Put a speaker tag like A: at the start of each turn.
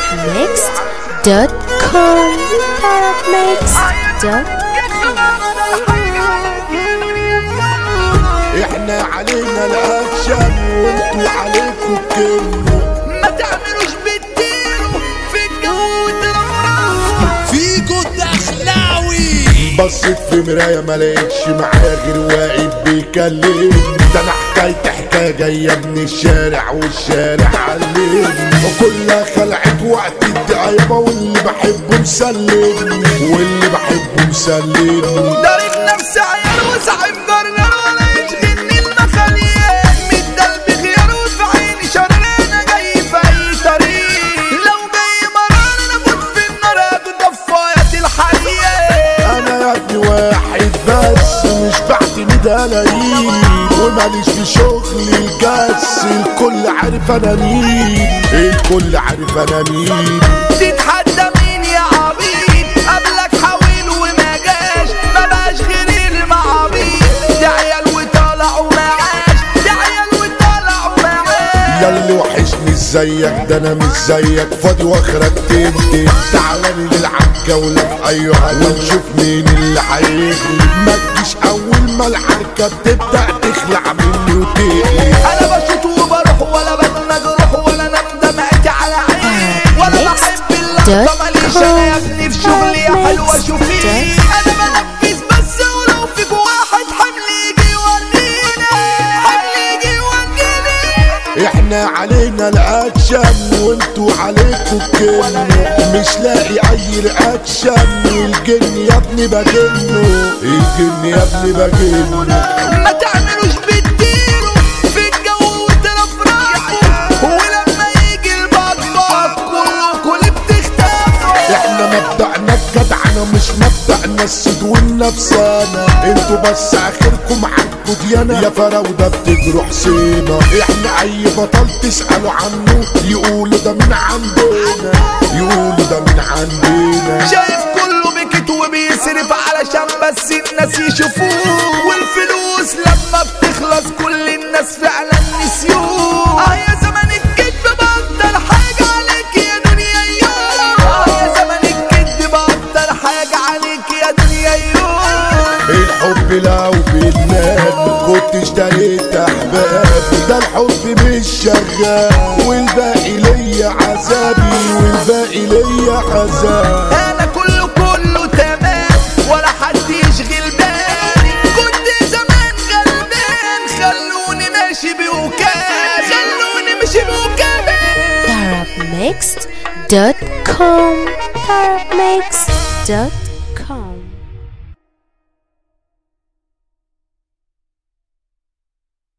A: tarabmixed.com tarabmixed.com
B: احنا علينا الاكشن وانتوا عليكم الكلمة
C: ما تعملوش بالديرو في الجو ترمرم
D: فيجو الدخلاوي
B: بصيت في مراية ما لقيتش معايا غير واقف بيكلمني ده انا حكايتي حكاية جاية من الشارع والشارع علمني وكلها خلعت وقت الدقايبة واللي بحبه مسلمني واللي بحبه مسلمني
C: ضارب نفسي عيال وصاحب جرنر ولا يشغلني المخاليات مدل بخيار وفي عيني شر انا جاي في اي طريق لو جاي مرار انا اموت في النار اخد ضفايات الحريق
B: انا يا ابني واحد بس مش بعتمد الاقيه وماليش في شغلي الجس الكل عارف انا مين الكل عارف انا مين
C: تتحدى مين يا عبيد قبلك حاول وما جاش ما بقاش غير المعابيد ده عيال وطالع وما عاش ده عيال وطالع وما عاش
B: يا اللي وحشني ازيك ده انا مش زيك فاضي واخرك تنتي تعالى نلعب جولة في اي حاجة ونشوف مين اللي هيغلب ما تجيش اول ما الحركة بتبدأ تخلع مني وتقلب
C: انا بشوط وبروح ولا بتنج روح ولا انا دمعتي على عيني ولا بحب اللقطه ماليش انا يا ابني في شغلي يا حلوه شوفيني انا بنفذ بس ولو فيك واحد حمل يجي يورينا حمل يجي يوريني
B: احنا علينا الاكشن وانتوا عليكم الكلمة مش لاقي اي رياكشن الجن يا ابني بجنه الجن يا ابني بجنه
C: ما تعملوش بالديرو في الجو وترفرفوا ولما يجي البطبط كله كل بتختفوا
B: احنا مبدأنا الجدعنة مش مبدأنا السد والنفسانة انتوا بس اخركم عنكوا ديانة يا فراودة بتجروا حسينة احنا اي بطل تسألوا عنه يقولوا ده من عندنا يقولوا ده من عندنا
C: شايف كله بكت وبيصرف علشان بس الناس يشوفوه والفلوس لما بتخلص كل الناس فعلا نسيوه اه يا زمن الكدب بطل حاجة عليك يا دنيا يوم اه يا زمن الكدب بطل حاجة عليك يا دنيا يوم
B: الحب لو بينام كنت اشتريت احبابي ده الحب مش شغال والباقي ليا عذابي والباقي ليا عذاب
C: انا كله كله تمام ولا حد يشغل بالي كنت زمان غلبان خلوني ماشي بوكالي خلوني ماشي بوكالي
A: tarabmixed.com tarabmixed.com